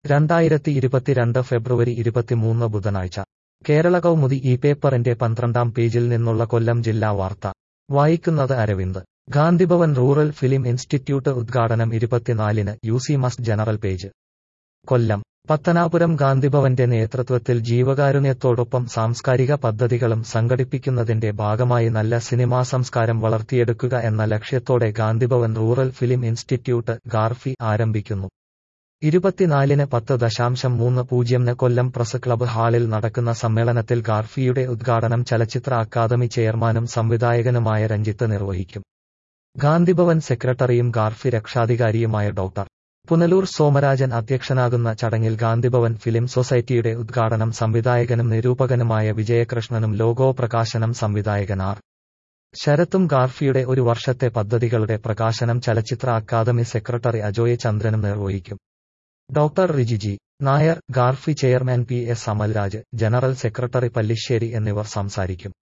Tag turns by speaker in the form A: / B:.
A: രണ്ടായിരത്തി ഇരുപത്തിരണ്ട് ഫെബ്രുവരി ഇരുപത്തിമൂന്ന് ബുധനാഴ്ച കേരള കൗമുദി ഈ പേപ്പറിന്റെ പന്ത്രണ്ടാം പേജിൽ നിന്നുള്ള കൊല്ലം ജില്ലാ വാർത്ത വായിക്കുന്നത് Aravind Gandhibhavan rural film institute ഉദ്ഘാടനം ഇരുപത്തിനാലിന് യു സി മസ് ജനറൽ പേജ് കൊല്ലം പത്തനാപുരം ഗാന്ധിഭവന്റെ നേതൃത്വത്തിൽ ജീവകാരുണ്യത്തോടൊപ്പം സാംസ്കാരിക പദ്ധതികളും സംഘടിപ്പിക്കുന്നതിന്റെ ഭാഗമായി നല്ല സിനിമാ സംസ്കാരം വളർത്തിയെടുക്കുക എന്ന ലക്ഷ്യത്തോടെ Gandhibhavan rural film institute GARFI ആരംഭിക്കുന്നു ഇരുപത്തിനാലിന് പത്ത് ദശാംശം മൂന്ന് പൂജ്യംന് കൊല്ലം പ്രസ് ക്ലബ്ബ് ഹാളിൽ നടക്കുന്ന സമ്മേളനത്തിൽ ഗാർഫിയുടെ ഉദ്ഘാടനം ചലച്ചിത്ര അക്കാദമി ചെയർമാനും സംവിധായകനുമായ രഞ്ജിത്ത് നിർവഹിക്കും ഗാന്ധിഭവൻ സെക്രട്ടറിയും ഗാർഫി രക്ഷാധികാരിയുമായ ഡോക്ടർ പുനലൂർ സോമരാജൻ അധ്യക്ഷനാകുന്ന ചടങ്ങിൽ ഗാന്ധിഭവൻ ഫിലിം സൊസൈറ്റിയുടെ ഉദ്ഘാടനം സംവിധായകനും നിരൂപകനുമായ വിജയകൃഷ്ണനും ലോഗോ പ്രകാശനം സംവിധായകൻ ആർ ശരത്തും ഗാർഫിയുടെ ഒരു വർഷത്തെ പദ്ധതികളുടെ പ്രകാശനം ചലച്ചിത്ര അക്കാദമി സെക്രട്ടറി അജോയ് ചന്ദ്രനും നിർവഹിക്കും doctor Rijiji Nair GARFI chairman P S Amalraj general secretary Pallissery എന്നിവർ സംസാരിക്കും